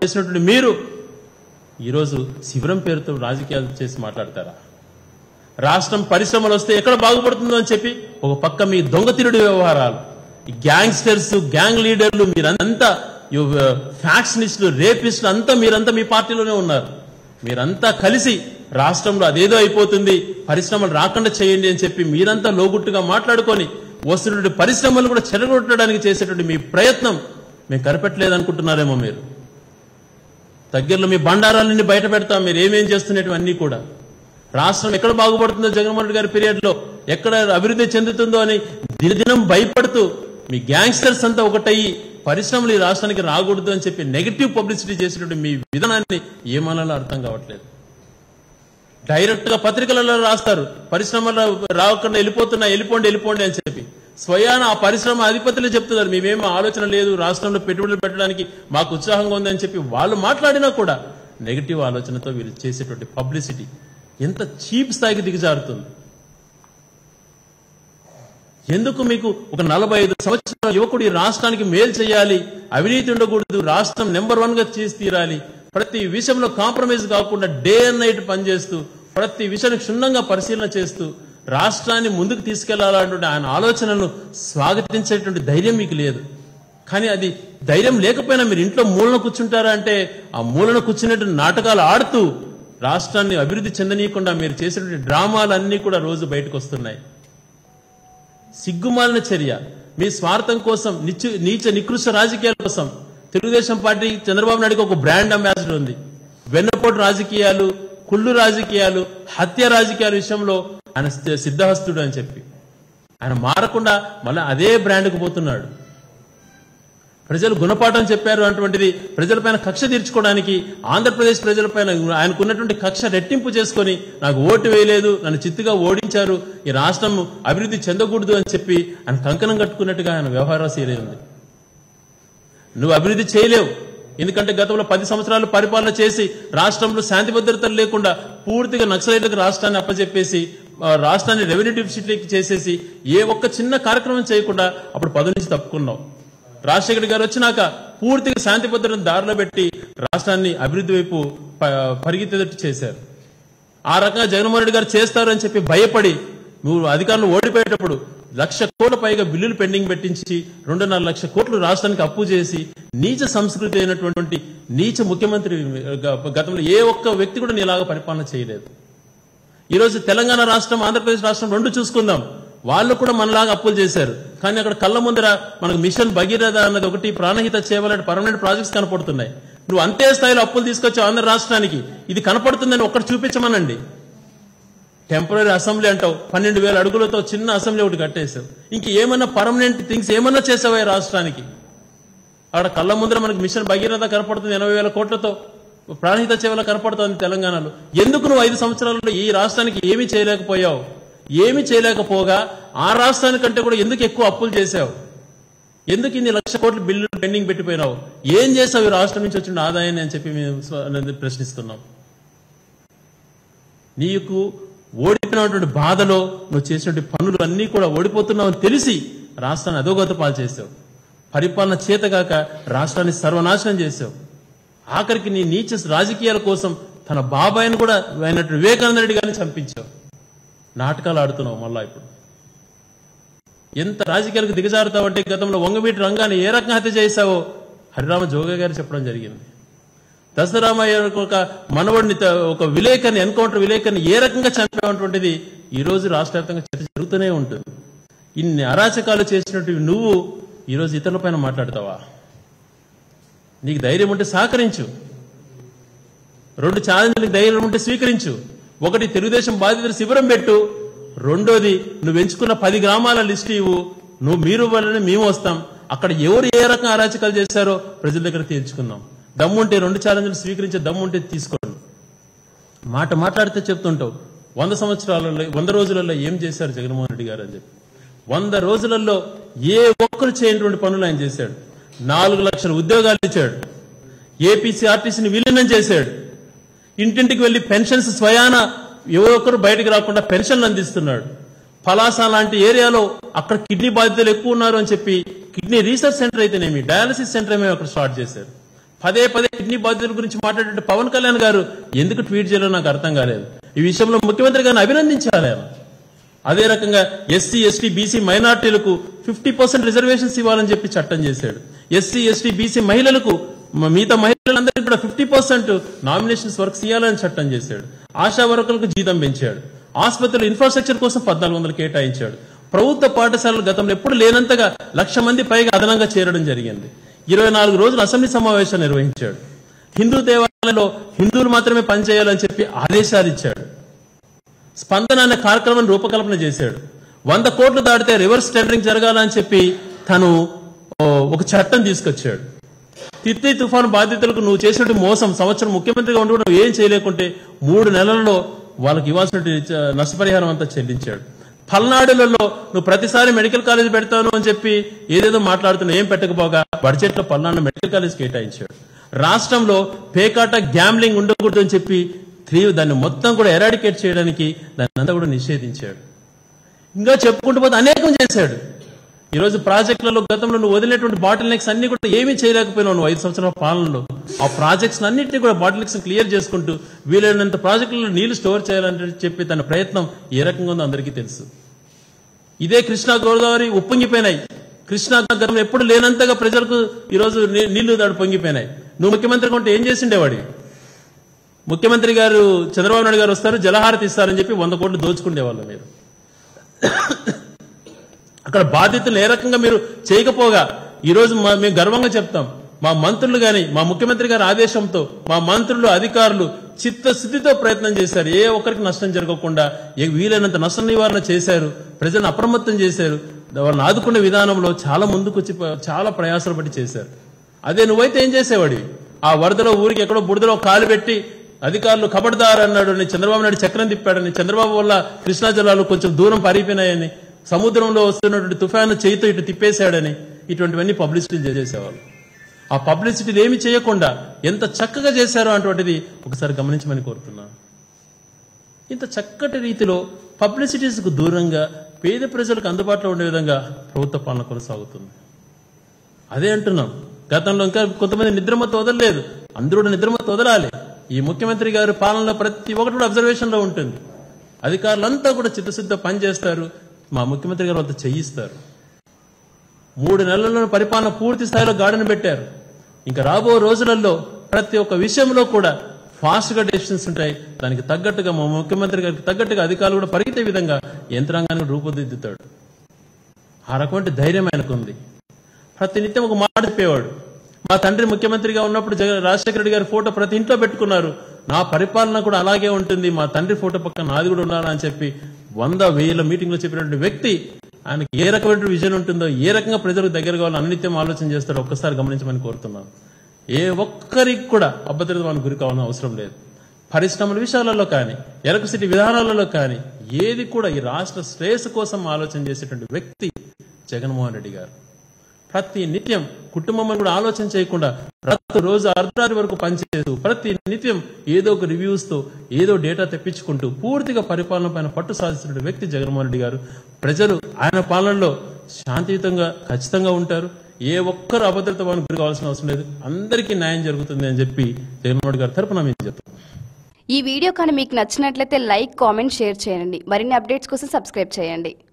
చేసినటువంటి మీరు ఈరోజు శిబిరం పేరుతో రాజకీయాలు చేసి మాట్లాడతారా రాష్ట్రం పరిశ్రమలు వస్తే ఎక్కడ బాగుపడుతుందో అని చెప్పి ఒక పక్క మీ దొంగతిరుడు వ్యవహారాలు ఈ గ్యాంగ్స్టర్స్ గ్యాంగ్ లీడర్లు మీరంతా ఫ్యాక్షనిస్టులు రేపిస్టులు అంతా మీరంతా మీ పార్టీలోనే ఉన్నారు మీరంతా కలిసి రాష్ట్రంలో అదేదో అయిపోతుంది పరిశ్రమలు రాకుండా చేయండి అని చెప్పి మీరంతా లోగుట్టుగా మాట్లాడుకొని వస్తున్నటువంటి పరిశ్రమలు కూడా చెడగొట్టడానికి చేసేటువంటి మీ ప్రయత్నం మేము కనిపెట్టలేదు అనుకుంటున్నారేమో మీరు దగ్గరలో మీ బండారాలన్నీ బయట పెడతాం మీరు ఏమేం చేస్తున్నటువంటి కూడా రాష్ట్రం ఎక్కడ బాగుపడుతుందో జగన్మోహన్ రెడ్డి గారి పీరియడ్ లో ఎక్కడ అభివృద్ధి చెందుతుందో అని దినదినం భయపడుతూ మీ గ్యాంగ్స్టర్స్ అంతా ఒకటయ్యి పరిశ్రమలు ఈ రాష్ట్రానికి రాకూడదు అని చెప్పి నెగటివ్ పబ్లిసిటీ చేసినటువంటి మీ విధానాన్ని ఏమనాలో అర్థం కావట్లేదు డైరెక్ట్ గా పత్రికలలో రాస్తారు పరిశ్రమలు రాకుండా వెళ్ళిపోతున్నా వెళ్ళిపోండి వెళ్ళిపోండి అని చెప్పి స్వయాన ఆ పరిశ్రమ అధిపతులు చెప్తున్నారు మేమేమో ఆలోచన లేదు రాష్ట్రంలో పెట్టుబడులు పెట్టడానికి మాకు ఉత్సాహంగా ఉందని చెప్పి వాళ్ళు మాట్లాడినా కూడా నెగటివ్ ఆలోచనతో వీళ్ళు చేసేటువంటి పబ్లిసిటీ ఎంత చీప్ స్థాయికి దిగజారుతుంది ఎందుకు మీకు ఒక నలభై ఐదు సంవత్సరాల యువకుడు ఈ రాష్ట్రానికి మేలు చేయాలి అవినీతి ఉండకూడదు రాష్ట్రం నెంబర్ వన్ గా చేసి తీరాలి ప్రతి విషయంలో కాంప్రమైజ్ కాకుండా డే అండ్ నైట్ పనిచేస్తూ ప్రతి విషయాన్ని క్షుణ్ణంగా పరిశీలన చేస్తూ రాష్ట్రాన్ని ముందుకు తీసుకెళ్లాలన్నటువంటి ఆయన ఆలోచనలను స్వాగతించేటువంటి ధైర్యం మీకు లేదు కానీ అది ధైర్యం లేకపోయినా మీరు ఇంట్లో మూలన కూర్చుంటారా అంటే ఆ మూలన కూర్చునేటువంటి నాటకాలు ఆడుతూ రాష్ట్రాన్ని అభివృద్ధి చెందనీయకుండా మీరు చేసినటువంటి డ్రామాలన్నీ కూడా రోజు బయటకు వస్తున్నాయి సిగ్గుమాలిన చర్య మీ స్వార్థం కోసం నిచ్చు నీచ నికృష్ట రాజకీయాల కోసం తెలుగుదేశం పార్టీ చంద్రబాబు నాయుడుకి ఒక బ్రాండ్ అంబాసిడర్ ఉంది వెన్నపోటు రాజకీయాలు కుళ్ళు రాజకీయాలు హత్య రాజకీయాల విషయంలో ఆయన సిద్ధ- సిద్ధహస్తుడు అని చెప్పి ఆయన మారకుండా మళ్ళీ అదే బ్రాండ్కు పోతున్నాడు ప్రజలు గుణపాఠం చెప్పారు అటువంటిది ప్రజలపైన కక్ష తీర్చుకోవడానికి ఆంధ్రప్రదేశ్ ప్రజలపైన ఆయనకున్నటువంటి కక్ష రెట్టింపు చేసుకొని నాకు ఓటు వేయలేదు నన్ను చిత్తుగా ఓడించారు ఈ రాష్ట్రం అభివృద్ధి చెందకూడదు అని చెప్పి ఆయన కంకణం కట్టుకున్నట్టుగా ఆయన వ్యవహార శైలి ఉంది నువ్వు అభివృద్ధి చేయలేవు ఎందుకంటే గతంలో పది సంవత్సరాలు పరిపాలన చేసి రాష్ట్రంలో శాంతి భద్రతలు లేకుండా పూర్తిగా నక్సలైట్లకు రాష్ట్రాన్ని అప్పచెప్పేసి ఆ, రాష్ట్రాన్ని రెవెన్యూ డిఫిసిట్లకి చేసేసి ఏ ఒక్క చిన్న కార్యక్రమం చేయకుండా అప్పుడు పదవి నుంచి తప్పుకున్నావు రాజశేఖర్ గారు వచ్చినాక పూర్తిగా శాంతి భద్రతను దారిలో పెట్టి రాష్ట్రాన్ని అభివృద్ధి వైపు ప- పరిగెత్తేటట్టు చేశారు ఆ రకంగా జగన్మోహన్ రెడ్డి గారు చేస్తారు అని చెప్పి భయపడి నువ్వు అధికారులు ఓడిపోయేటప్పుడు లక్ష కోట్ల పైగా బిల్లులు పెండింగ్ పెట్టించి రెండున్నర లక్ష కోట్లు రాష్ట్రానికి అప్పు చేసి నీచ సంస్కృతి అయినటువంటి నీచ ముఖ్యమంత్రి గ- గతంలో ఏ ఒక్క వ్యక్తి కూడా నీలాగా పరిపాలన చేయలేదు ఈ రోజు తెలంగాణ రాష్ట్రం ఆంధ్రప్రదేశ్ రాష్ట్రం రెండు చూసుకుందాం వాళ్ళు కూడా మనలాగా అప్పులు చేశారు కానీ అక్కడ కళ్ళ ముందర మనకు మిషన్ భగీరథ అన్నది ఒకటి ప్రాణహిత చేయాలంటే పర్మనెంట్ ప్రాజెక్ట్స్ కనపడుతున్నాయి నువ్వు అంతే స్థాయిలో అప్పులు తీసుకొచ్చావు ఆంధ్ర రాష్ట్రానికి ఇది కనపడుతుందని ఒక్కటి చూపించమనండి టెంపరీ అసెంబ్లీ అంటావు పన్నెండు వేల అడుగులతో చిన్న అసెంబ్లీ ఒకటి కట్టేశావు ఇంక ఏమన్నా పర్మనెంట్ థింగ్స్ ఏమన్నా చేసావా ఈ రాష్ట్రానికి అక్కడ కళ్ళ ముందర మనకి మిషన్ భగీరథ కనపడుతుంది ఎనభై వేల కోట్లతో ప్రాణహిత సేవలు కనపడుతోంది తెలంగాణలో ఎందుకు నువ్వు ఐదు సంవత్సరాలలో ఈ రాష్ట్రానికి ఏమీ చేయలేకపోయావు ఏమీ చేయలేకపోగా ఆ రాష్ట్రానికంటే కూడా ఎందుకు ఎక్కువ అప్పులు చేశావు ఎందుకు ఇన్ని లక్ష కోట్ల బిల్లులు పెండింగ్ పెట్టిపోయినావు ఏం చేసావు ఈ రాష్ట్రం నుంచి వచ్చిన ఆదాయాన్ని అని చెప్పి మేము స్వ- అనేది ప్రశ్నిస్తున్నాం నీకు ఓడిపోయినటువంటి బాధలో నువ్వు చేసినటువంటి పనులు అన్నీ కూడా ఓడిపోతున్నావు అని తెలిసి రాష్ట్రాన్ని అధోగత పాలు చేసావు పరిపాలన చేతగాక రాష్ట్రాన్ని సర్వనాశనం చేసావు ఆఖరికి నీ నీచ రాజకీయాల కోసం తన బాబాయిని కూడా అయినటువంటి వివేకానంద రెడ్డి గారిని చంపించావు నాటకాలు ఆడుతున్నావు మళ్ళా ఇప్పుడు ఎంత రాజకీయాలకు దిగజారుతావంటే గతంలో వంగవీటి రంగాన్ని ఏ రకంగా హత్య చేశావో హరిరామ జోగ గారు చెప్పడం జరిగింది దసరామయ్య ఒక మనవడిని త- ఒక విలేకరిని ఎన్కౌంటర్ విలేకరిని ఏ రకంగా చంపేటువంటిది ఈ రోజు రాష్ట్ర వ్యాప్తంగా చర్చ జరుగుతూనే ఉంటుంది ఇన్ని అరాచకాలు చేసినట్టు నువ్వు ఈ రోజు ఇతరులపైన మాట్లాడతావా నీకు ధైర్యం ఉంటే సహకరించు రెండు ఛాలెంజ్లకు ధైర్యం ఉంటే స్వీకరించు ఒకటి తెలుగుదేశం బాధితులు శిబిరం పెట్టు రెండోది నువ్వు ఎంచుకున్న పది గ్రామాల లిస్టు ఇవ్వు నువ్వు మీరు వాళ్ళని మేము వస్తాం అక్కడ ఎవరు ఏ రకం అరాచకాలు చేశారో ప్రజల దగ్గర తేల్చుకుందాం దమ్ముంటే రెండు ఛాలెంజ్లు స్వీకరించే దమ్ముంటే తీసుకోండి మాట మాట్లాడితే చెప్తుంటావు వంద సంవత్సరాలలో వంద రోజులలో ఏం చేశారు జగన్మోహన్ రెడ్డి గారు అని చెప్పి వంద రోజులలో ఏ ఒక్కరు చేయనటువంటి పనులు ఆయన చేశాడు నాలుగు లక్షల ఉద్యోగాలు ఇచ్చాడు ఏపీసీ ఆర్టీసీని విలీనం చేశాడు ఇంటింటికి వెళ్లి పెన్షన్స్ స్వయాన ఏ ఒక్కరు బయటకు రాకుండా పెన్షన్లు అందిస్తున్నాడు పలాస లాంటి ఏరియాలో అక్కడ కిడ్నీ బాధితులు ఎక్కువ ఉన్నారు అని చెప్పి కిడ్నీ రీసెర్చ్ సెంటర్ అయితేనేమి డయాలసిస్ సెంటర్ ఏమో అక్కడ స్టార్ట్ చేశారు పదే పదే కిడ్నీ బాధితుల గురించి మాట్లాడే పవన్ కళ్యాణ్ గారు ఎందుకు ట్వీట్ చేయాలో నాకు అర్థం కాలేదు ఈ విషయంలో ముఖ్యమంత్రి గారిని అభినందించాలి ఆయన అదే రకంగా ఎస్సీ ఎస్టీ బీసీ మైనార్టీలకు ఫిఫ్టీ పర్సెంట్ రిజర్వేషన్స్ ఇవ్వాలని చెప్పి చట్టం చేశాడు ఎస్సీ ఎస్టీ బీసీ మహిళలకు మ- మిగతా మహిళలందరికీ కూడా ఫిఫ్టీ పర్సెంట్ నామినేషన్స్ వర్క్స్ ఇవ్వాలని చట్టం చేశాడు ఆశా వర్కర్లకు జీతం పెంచాడు ఆసుపత్రుల ఇన్ఫ్రాస్ట్రక్చర్ కోసం పద్నాలుగు వందలు కేటాయించాడు ప్రభుత్వ పాఠశాలలు గతంలో ఎప్పుడు లేనంతగా లక్ష మంది పైగా అదనంగా చేరడం జరిగింది ఇరవై నాలుగు రోజులు అసెంబ్లీ సమావేశాలు నిర్వహించాడు హిందూ దేవాలయాల్లో హిందువులు మాత్రమే పనిచేయాలని చెప్పి ఆదేశాలు ఇచ్చాడు స్పందన అనే కార్యక్రమాన్ని రూపకల్పన చేశాడు వంద కోట్లు దాటితే రివర్స్ టెండరింగ్ జరగాలని చెప్పి తను ఓ, ఒక చట్టం తీసుకొచ్చాడు తిత్లీ తుఫాను బాధితులకు నువ్వు చేసినట్టు మోసం సంవత్సరం ముఖ్యమంత్రిగా ఉండి కూడా నువ్వు ఏం చేయలేకుంటే మూడు నెలల్లో వాళ్ళకి ఇవ్వాల్సిన నష్టపరిహారం అంతా చెల్లించాడు పల్నాడులలో నువ్వు ప్రతిసారి మెడికల్ కాలేజ్ పెడతాను అని చెప్పి ఏదేదో మాట్లాడుతున్నావు ఏం పెట్టకపోగా బడ్జెట్ లో పల్నాడు మెడికల్ కాలేజ్ కేటాయించాడు రాష్ట్రంలో పేకాట గ్యాంబ్లింగ్ ఉండకూడదు అని చెప్పి త్రీ దాన్ని మొత్తం కూడా ఎరాడికేట్ చేయడానికి దాన్ని అంతా కూడా నిషేధించాడు ఇంకా చెప్పుకుంటూ పోతే అనేకం చేశాడు ఈ రోజు ప్రాజెక్టులలో గతంలో నువ్వు వదిలినటువంటి బాటిల్ నెక్స్ అన్ని కూడా ఏమీ చేయలేకపోయినావు నువ్వు ఐదు సంవత్సరాల పాలనలో ఆ ప్రాజెక్ట్స్ అన్నింటినీ కూడా బాటిల్ నెక్స్ క్లియర్ చేసుకుంటూ వీలైనంత ప్రాజెక్టులలో నీళ్లు స్టోర్ చేయాలని చెప్పి తన ప్రయత్నం ఏ రకంగా ఉందో అందరికీ తెలుసు ఇదే కృష్ణా గోదావరి ఉప్పొంగిపోయినాయి కృష్ణా గతంలో ఎప్పుడు లేనంతగా ప్రజలకు ఈరోజు నీ- నీళ్లు దాడు పొంగిపోయినాయి నువ్వు ముఖ్యమంత్రిగా ఉంటే ఏం చేసిండేవాడి ముఖ్యమంత్రి గారు చంద్రబాబు నాయుడు గారు వస్తారు జలహారతి ఇస్తారని చెప్పి వంద కోట్లు దోచుకుండేవాళ్ళు మీరు అక్కడ బాధ్యతలు ఏ రకంగా మీరు చేయకపోగా ఈ రోజు మా- మేము గర్వంగా చెప్తాం మా మంత్రులు గాని మా ముఖ్యమంత్రి గారి ఆదేశంతో మా మంత్రులు అధికారులు చిత్తశుద్ధితో ప్రయత్నం చేశారు ఏ ఒక్కరికి నష్టం జరగకుండా ఏ వీలైనంత నష్ట నివారణ చేశారు ప్రజలను అప్రమత్తం చేశారు వాళ్ళని ఆదుకునే విధానంలో చాలా ముందుకు వచ్చి ప- చాలా ప్రయాసాలు పట్టి చేశారు అదే నువ్వైతే ఏం చేసేవాడివి ఆ వరదలో ఊరికి ఎక్కడో బురదలో కాలు పెట్టి అధికారులు కబడ్దార్ అన్నాడు అని చంద్రబాబు నాయుడు చక్రం తిప్పాడని చంద్రబాబు వల్ల కృష్ణా జలాలు కొంచెం దూరం పారిపోయినాయని సముద్రంలో వస్తున్నటువంటి తుఫాను చేయితో ఇటు తిప్పేశాడని ఇటువంటివన్నీ పబ్లిసిటీలు చేసేవాళ్ళు ఆ పబ్లిసిటీలు ఏమి చేయకుండా ఎంత చక్కగా చేశారో అటువంటిది ఒకసారి గమనించమని కోరుతున్నాను ఇంత చక్కటి రీతిలో పబ్లిసిటీస్కు దూరంగా పేద ప్రజలకు అందుబాటులో ఉండే విధంగా ప్రభుత్వ పాలన కొనసాగుతుంది అదే అంటున్నాం గతంలో ఇంకా కొంతమంది నిద్రమత్తు వదలలేదు అందరూ కూడా నిద్రమత్తు వదలాలి ఈ ముఖ్యమంత్రి గారి పాలనలో ప్రతి ఒక్కటి కూడా అబ్జర్వేషన్ లో ఉంటుంది అధికారులంతా కూడా చిత్తశుద్ధ పనిచేస్తారు మా ముఖ్యమంత్రి గారు అంత చేయిస్తారు మూడు నెలల్లో పరిపాలన పూర్తి స్థాయిలో గాడిన పెట్టారు ఇంకా రాబో రోజులలో ప్రతి ఒక్క విషయంలో కూడా ఫాస్ట్ గా డెసిషన్స్ ఉంటాయి దానికి తగ్గట్టుగా మా ముఖ్యమంత్రి గారికి తగ్గట్టుగా అధికారులు కూడా పరిగెత్తే విధంగా యంత్రాంగాన్ని రూపుదిద్దుతాడు ఆ రకమైన ధైర్యం ఆయనకు ఉంది ప్రతి నిత్యం ఒక మాట చెప్పేవాడు మా తండ్రి ముఖ్యమంత్రిగా ఉన్నప్పుడు జగ రాజశేఖర రెడ్డి గారి ఫోటో ప్రతి ఇంట్లో పెట్టుకున్నారు నా పరిపాలన కూడా అలాగే ఉంటుంది మా తండ్రి ఫోటో పక్కన నాది కూడా ఉండాలని చెప్పి వంద వేల మీటింగ్లో చెప్పినటువంటి వ్యక్తి ఆయనకి ఏ రకమైన విజన్ ఉంటుందో ఏ రకంగా ప్రజలకు దగ్గర కావాలో అన్నిత్యం ఆలోచన చేస్తాడో ఒక్కసారి గమనించమని కోరుతున్నాను ఏ ఒక్కరికి కూడా అభద్రత మనకు గురి కావాలని అవసరం లేదు పరిశ్రమల విషయాలలో కానీ ఎలక్ట్రిసిటీ విధానాలలో కానీ ఏది కూడా ఈ రాష్ట్ర శ్రేయస్సు కోసం ఆలోచన చేసేటువంటి వ్యక్తి జగన్మోహన్ రెడ్డి గారు ప్రతి నిత్యం కుటుంబం కూడా ఆలోచన చేయకుండా ప్రతి రోజు అర్ధరాత్రి వరకు పనిచేస్తూ ప్రతి నిత్యం ఏదో ఒక రివ్యూస్ తో ఏదో డేటా తెప్పించుకుంటూ పూర్తిగా పరిపాలన పైన పట్టు సాధిస్తున్న వ్యక్తి జగన్మోహన్ రెడ్డి గారు ప్రజలు ఆయన పాలనలో శాంతియుతంగా ఖచ్చితంగా ఉంటారు ఏ ఒక్కరు అభద్రత వాళ్ళకి గురి కావాల్సిన అవసరం లేదు అందరికీ న్యాయం జరుగుతుంది అని చెప్పి జగన్మోహన్ రెడ్డి గారి తరపున మేము చెప్తాం ఈ వీడియో కానీ మీకు నచ్చినట్లయితే లైక్ కామెంట్ షేర్ చేయండి మరిన్ని అప్డేట్స్ కోసం సబ్స్క్రైబ్ చేయండి